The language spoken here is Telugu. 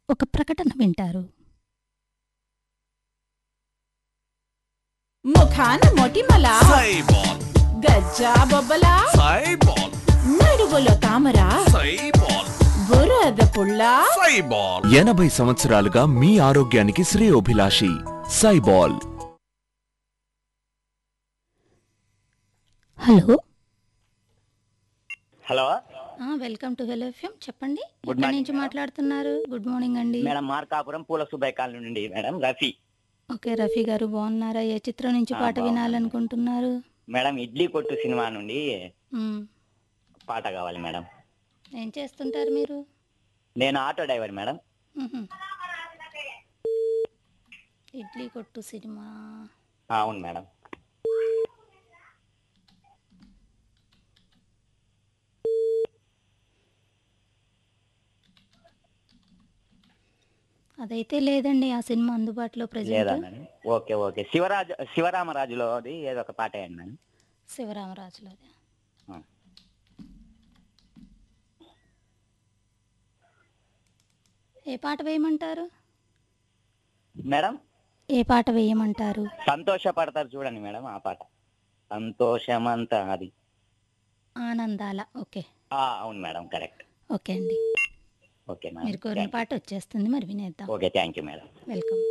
ఒక ప్రకటన వింటారు ముఖాన మొటిమల సైబాల్ గజ్జా బొబ్బల సైబాల్ నడువులో తామర సైబాల్ బురద పుల్ల సైబాల్ ఎనభై సంవత్సరాలుగా మీ ఆరోగ్యానికి శ్రేయోభిలాషి సైబాల్ హలో హలో ఆ, వెల్కమ్ టు హెలో ఎఫ్ఎం చెప్పండి గుడ్ ఎక్కడి మార్నింగ్ నుంచి మాట్లాడుతున్నారు గుడ్ మార్నింగ్ అండి మేడం మార్కాపురం పూల సుబ్బయ్య కాలనీ నుండి మేడం రఫీ ఓకే రఫీ గారు బాగున్నారా ఏ చిత్రం నుంచి ఆ, పాట బాగున్నాను. వినాలనుకుంటున్నారు మేడం ఇడ్లీ కొట్టు సినిమా నుండి మ్, పాట కావాలి మేడం ఏం చేస్తుంటారు మీరు నేను ఆటో డ్రైవర్ మేడం మ్హూ. ఇడ్లీ కొట్టు సినిమా ఆ, అవును మేడం అదైతే లేదండి ఆ సినిమా అందుబాటులో లేదా present madam okay okay Sivaraju శివరామరాజులో అది ఏదో ఒక పాట వేయండి మేడం శివరామరాజులోది ఆ. ఏ పాట వేయమంటారు మేడం ఏ పాట వేయమంటారు సంతోషపడతారు చూడండి మేడం ఆ పాట సంతోషమంతా అది ఆనందాల ఓకే ఆ, అవును మేడం కరెక్ట్ ఓకే అండి ఓకే మీరు మేడం కోరిన పాట వచ్చేస్తుంది మరి వినేద్దాం okay thank you madam welcome